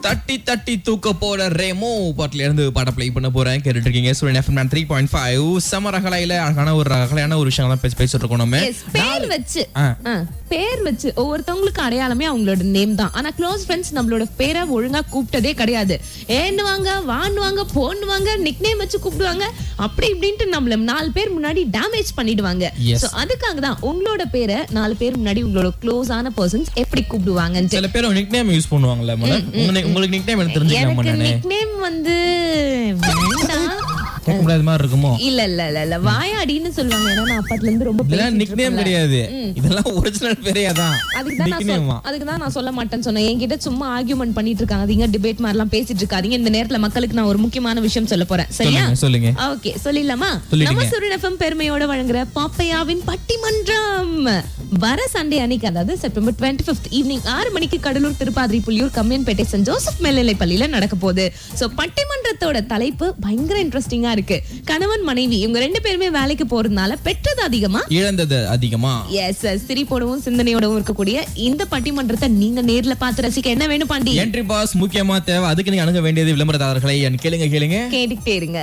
தட்டி தட்டி தூக்க போற ரேமோ பாட்டுல இருந்து பாட்ட ப்ளே பண்ண போறேன் கேட்டுட்டு இருக்கீங்க சூரியன் எஃப்எம் த்ரீ பாயிண்ட் ஃபைவ் சம ரகலையில அழகான ஒரு ரகலையான ஒரு விஷயம் தான் பேசி பேசிட்டு இருக்கோம் நம்ம Yes, பேர் வச்சு ஆ. ஆ, பேர் வச்சு ஒவ்வொருத்தவங்களுக்கு அடையாளமே அவங்களோட நேம் தான் ஆனா க்ளோஸ் ஃப்ரெண்ட்ஸ் நம்மளோட பேரை ஒழுங்கா கூப்பிட்டதே கிடையாது ஏன்னுவாங்க வான்னுவாங்க போன்னுவாங்க நிக் நேம் வச்சு கூப்பிடுவாங்க அப்படி இப்படின்ட்டு நம்மள நாலு பேர் முன்னாடி டேமேஜ் பண்ணிடுவாங்க Yes. சோ அதுக்காக தான் உங்களோட பேரை நாலு பேர் முன்னாடி உங்களோட க்ளோஸான பர்சன்ஸ் எப்படி கூப்பிடுவாங்கன்னு சில பேர் நிக் நேம் யூஸ் பண்ணுவாங்கல்ல முத உங்க- உங்களுக்கு நிக் நேம் எனக்கு தெரிஞ்சுக்கலாம் எனக்கு நானே நிக் நேம் வந்து வேண்டாம் கேட்க முடியாத மாதிரி இருக்குமோ இல்ல இல்ல இல்ல இல்ல வாயாடின்னு சொல்லுவாங்க ஏன்னா நான் அப்பத்துல இருந்து ரொம்ப இதெல்லாம் பேசிட்டு நிக் நேம் கிடையாது இதெல்லாம் ஒரிஜினல் பேரே அதான் அதுக்கு தான் நான் நிக் நேமா சொல்- அதுக்கு தான் நான் சொல்ல மாட்டேன்னு சொன்னேன் என்கிட்ட சும்மா ஆர்கியூமெண்ட் பண்ணிட்டு இருக்காதீங்க டிபேட் மாதிரிலாம் பேசிட்டு இருக்காதீங்க இந்த நேரத்துல மக்களுக்கு நான் ஒரு முக்கியமான விஷயம் சொல்ல போறேன் சரியா சொல்லுங்க சொல்லுங்க ஓகே சொல்லிடலாமா சொல்லிடுங்க. நம்ம சூரியன் எஃப்எம் பெருமையோட வழங்குற பாப்பையாவின் பட்டிமன்றம் வர சண்டே அன்னைக்கு அதாவது செப்டம்பர் டுவெண்ட்டி ஃபிஃப்த் ஈவினிங் ஆறு மணிக்கு Cuddalore Thirupathiripuliyur Kammiyanpettai saint Joseph மேல்நிலை பள்ளியில நடக்க போகுது சோ பட்டிமன்றத்தோட தலைப்பு பயங்கர இன்ட்ரெஸ்டிங்கா இருக்கு கணவன் மனைவி இவங்க ரெண்டு பேருமே வேலைக்கு போறதுனால பெற்றது அதிகமா இழந்தது அதிகமா எஸ் சிரிப்போடவும் சிந்தனையோடவும் இருக்கக்கூடிய இந்த பட்டிமன்றத்தை நீங்க நேர்ல பார்த்து ரசிக்க என்ன வேணும் பாண்டி என்ட்ரி பாஸ் முக்கியமா தேவை அதுக்கு நீங்க அணுக வேண்டியது விளம்பரதாரர்களை என் கேளுங்க கேளுங்க கேட்டுக்கிட்டே இருங்க